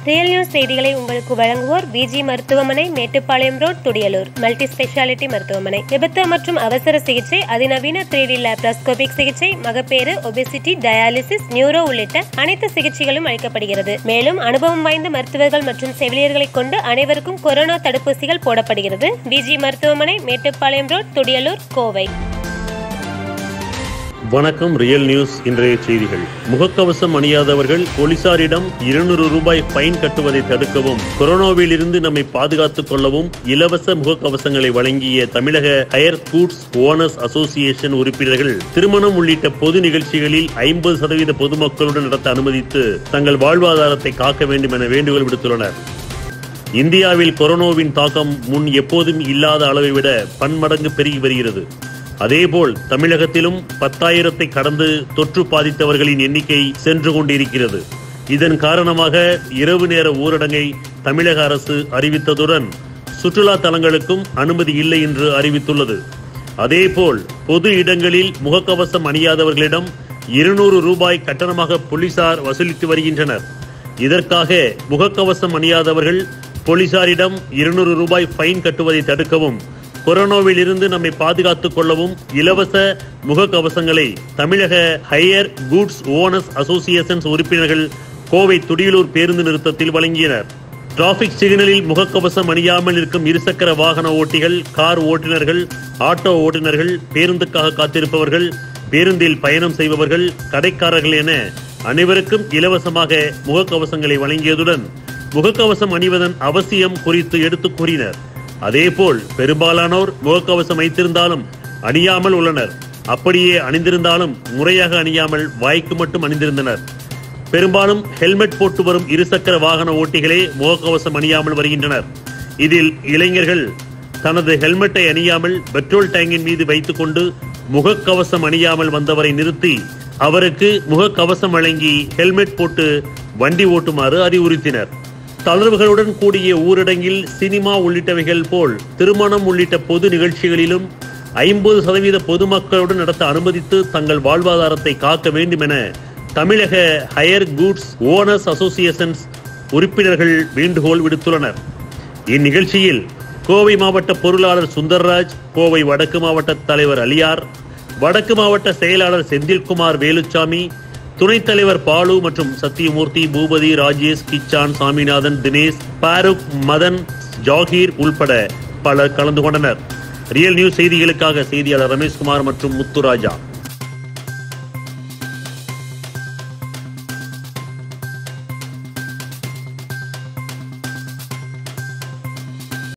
real news செய்திகளை உங்களுக்கு வழங்குவோர் பிஜி மருத்துவமனை Mettupalayam road Thudiyalur multi speciality மருத்துவமனை விபத்து மற்றும் அவசர சிகிச்சை அதிநவீன த்ரீடி லேப்ராஸ்கோபிக் சிகிச்சை மகப்பேறு ஒபிசிட்டி டயாலிசிஸ் நியூரோ உள்ளிட்ட அனைத்து சிகிச்சைகளும் அளிக்கப்படுகிறது மேலும் அனுபவம் வாய்ந்த மருத்துவர்கள் மற்றும் செவிலியர்களை கொண்டு அனைவருக்கும் கொரோனா தடுப்பூசிகள் போடப்படுகிறது பிஜி மருத்துவமனை மேட்டுப்பாளையம் ரோட் துடியலூர் கோவை வணக்கம் ரியல் நியூஸ் இன்றைய செய்திகள் முகக்கவசம் அணியாதவர்கள் போலீசாரிடம் இருநூறு ரூபாய் ஃபைன் கட்டுவதை தடுக்கவும் கொரோனாவில் இருந்து நம்மை பாதுகாத்துக் கொள்ளவும் இலவச முகக்கவசங்களை வழங்கிய தமிழக ஹயர் கூட்ஸ் ஓனர்ஸ் அசோசியேஷன் உறுப்பினர்கள் திருமணம் உள்ளிட்ட பொது நிகழ்ச்சிகளில் ஐம்பது சதவீத பொதுமக்களுடன் நடத்த அனுமதித்து தங்கள் வாழ்வாதாரத்தை காக்க வேண்டும் என வேண்டுகோள் விடுத்துள்ளனர் இந்தியாவில் கொரோனாவின் தாக்கம் முன் எப்போதும் இல்லாத அளவை விட பன்மடங்கு பெருகி வருகிறது அதேபோல் தமிழகத்திலும் பத்தாயிரத்தை கடந்து தொற்று பாதித்தவர்களின் எண்ணிக்கை சென்று கொண்டிருக்கிறது இதன் காரணமாக இரவு நேர ஊரடங்கை தமிழக அரசு அறிவித்ததுடன் சுற்றுலா தலங்களுக்கும் அனுமதி இல்லை என்று அறிவித்துள்ளது அதேபோல் பொது இடங்களில் முகக்கவசம் அணியாதவர்களிடம் இருநூறு ரூபாய் கட்டணமாக போலீசார் வசூலித்து வருகின்றனர் இதற்காக முகக்கவசம் அணியாதவர்கள் போலீசாரிடம் இருநூறு ரூபாய் ஃபைன் கட்டுவதை தடுக்கவும் கொரோனாவில் இருந்து நம்மை பாதுகாத்துக் கொள்ளவும் இலவச முகக்கவசங்களை தமிழக ஹையர் கூட்ஸ் ஓனர்ஸ் அசோசியேஷன்ஸ் உறுப்பினர்கள் கோவை துடியலூர் பேருந்து நிறுத்தத்தில் வழங்கினர் டிராபிக் சிக்னலில் முகக்கவசம் அணியாமல் இருக்கும் இருசக்கர வாகன ஓட்டிகள் கார் ஓட்டுநர்கள் ஆட்டோ ஓட்டுநர்கள் பேருந்துக்காக காத்திருப்பவர்கள் பேருந்தில் பயணம் செய்பவர்கள் கடைக்காரர்கள் என அனைவருக்கும் இலவசமாக முகக்கவசங்களை வழங்கியதுடன் முகக்கவசம் அணிவதன் அவசியம் குறித்து எடுத்துக் கூறினர் அதேபோல் பெரும்பாலானோர் முகக்கவசம் வைத்திருந்தாலும் அணியாமல் உள்ளனர் அப்படியே அணிந்திருந்தாலும் முறையாக அணியாமல் வாய்க்கு மட்டும் அணிந்திருந்தனர் பெரும்பாலும் ஹெல்மெட் போட்டு வரும் இருசக்கர வாகன ஓட்டிகளே முகக்கவசம் அணியாமல் வருகின்றனர் இதில் இளைஞர்கள் தனது ஹெல்மெட்டை அணியாமல் பெட்ரோல் டேங்கின் மீது வைத்துக்கொண்டு முகக்கவசம் அணியாமல் வந்தவரை நிறுத்தி அவருக்கு முகக்கவசம் வழங்கி ஹெல்மெட் போட்டு வண்டி ஓட்டுமாறு அறிவுறுத்தினர் தளர்வுகளுடன் கூடிய ஊரடங்கில் சினிமா உள்ளிட்டவைகள் போல் திருமணம் உள்ளிட்ட பொது நிகழ்ச்சிகளிலும் ஐம்பது சதவீத பொதுமக்களுடன் நடத்த அனுமதித்து தங்கள் வாழ்வாதாரத்தை காக்க வேண்டும் என தமிழக ஹையர் கூட்ஸ் ஓனர்ஸ் அசோசியேஷன்ஸ் உறுப்பினர்கள் வேண்டுகோள் விடுத்துள்ளனர் இந்நிகழ்ச்சியில் கோவை மாவட்ட பொருளாளர் சுந்தர்ராஜ் கோவை வடக்கு மாவட்ட தலைவர் அலியார் வடக்கு மாவட்ட செயலாளர் செந்தில்குமார் வேலுச்சாமி துணைத் தலைவர் பாலு மற்றும் சத்தியமூர்த்தி பூபதி ராஜேஷ் கிச்சான் சாமிநாதன் தினேஷ் பாருக் மதன் ஜாகீர் உள்பட பலர் கலந்து கொண்டனர் ரியல் நியூஸ் செய்திகளுக்காக செய்தியாளர் ரமேஷ்குமார் மற்றும் முத்துராஜா